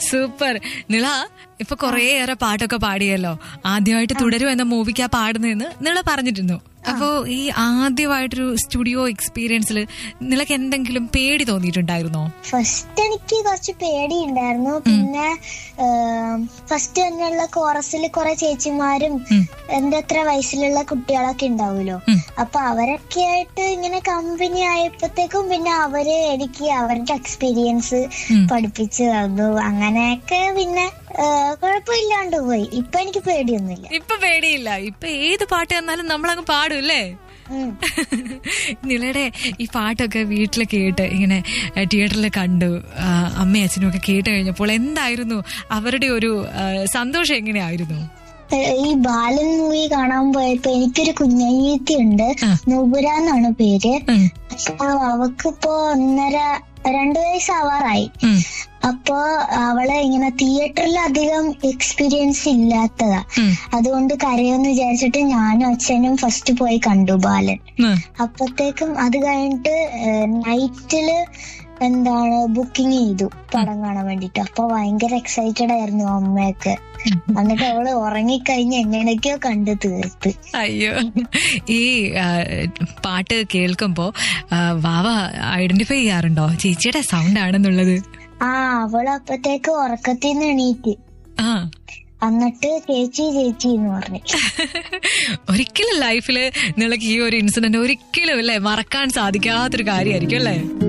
Super Nila ഇപ്പൊ കുറേയേറെ പാട്ടൊക്കെ പാടിയല്ലോ ആദ്യമായിട്ട് തുടരും എന്ന മൂവിക്ക് ആ പാടുന്നതെന്ന് നിള പറഞ്ഞിരുന്നു അപ്പോ ഈ ആദ്യമായിട്ടൊരു സ്റ്റുഡിയോ എക്സ്പീരിയൻസിൽ നിളക്ക് എന്തെങ്കിലും പേടി തോന്നിയിട്ടുണ്ടായിരുന്നോ ഫസ്റ്റ് എനിക്ക് കുറച്ച് പേടിയുണ്ടായിരുന്നു പിന്നെ ഫസ്റ്റ് തന്നെയുള്ള കോറസിൽ കുറെ ചേച്ചിമാരും ഉം. എന്റെ അത്ര വയസ്സിലുള്ള കുട്ടികളൊക്കെ ഉണ്ടാവുമല്ലോ ഉം. അപ്പൊ അവരൊക്കെ ആയിട്ട് ഇങ്ങനെ കമ്പനി ആയപ്പോഴത്തേക്കും പിന്നെ അവര് എനിക്ക് അവരുടെ എക്സ്പീരിയൻസ് ഉം. പഠിപ്പിച്ചു തന്നു അങ്ങനെയൊക്കെ പിന്നെ ആ, കുഴപ്പമില്ലാണ്ട് പോയി ഇപ്പൊ എനിക്ക് പേടിയൊന്നുമില്ല ഇപ്പൊ പേടിയില്ല ഇപ്പൊ ഏത് പാട്ട് തന്നാലും നമ്മളങ്ങ് പാടും അല്ലേ ഉം. നിലയുടെ ഈ പാട്ടൊക്കെ വീട്ടിൽ കേട്ട് ഇങ്ങനെ തിയേറ്ററിൽ കണ്ടു ആ, അമ്മയും അച്ഛനും ഒക്കെ കേട്ട് കഴിഞ്ഞപ്പോൾ എന്തായിരുന്നു അവരുടെ ഒരു ആ, സന്തോഷം എങ്ങനെയായിരുന്നു ഏ, ഈ ബാലൻ മൂവി കാണാൻ പോയപ്പോ എനിക്കൊരു കുഞ്ഞനിയത്തി ഉണ്ട് ആ. നുബുര എന്നാണ് പേര് ഉം, അപ്പൊ അവക്കിപ്പോ ഒന്നര രണ്ടു വയസ്സാവാറായി ഉം, അപ്പൊ അവളെ ഇങ്ങനെ തിയേറ്ററിൽ അധികം എക്സ്പീരിയൻസ് ഇല്ലാത്തതാ ഉം, അതുകൊണ്ട് കരയെന്ന് വിചാരിച്ചിട്ട് ഞാനും അച്ഛനും ഫസ്റ്റ് പോയി കണ്ടു ബാലൻ ഉം. അപ്പത്തേക്കും അത് കഴിഞ്ഞിട്ട് നൈറ്റില് എന്താണ് ബുക്കിംഗ് ചെയ്തു പടം കാണാൻ വേണ്ടിട്ട് അപ്പൊ ഭയങ്കര എക്സൈറ്റഡ് ആയിരുന്നു അമ്മയൊക്കെ എന്നിട്ട് അവള് ഉറങ്ങിക്കഴിഞ്ഞ് എങ്ങനെയൊക്കെയോ കണ്ടു തീർത്ത് അയ്യോ ഈ ആ, പാട്ട് കേൾക്കുമ്പോ ആ, വാവ ഐഡന്റിഫൈ ചെയ്യാറുണ്ടോ ചേച്ചിയുടെ സൗണ്ട് ആണെന്നുള്ളത് ആ അവള് അപ്പത്തേക്ക് ഉറക്കത്തിൽ നിന്ന് എണീറ്റ് ആ എന്നിട്ട് ചേച്ചി ചേച്ചി എന്ന് പറഞ്ഞു ഒരിക്കലും ലൈഫില് നിനക്ക് ഈ ഒരു ഇൻസിഡന്റ് ഒരിക്കലും അല്ലേ മറക്കാൻ സാധിക്കാത്തൊരു കാര്യമായിരിക്കും അല്ലേ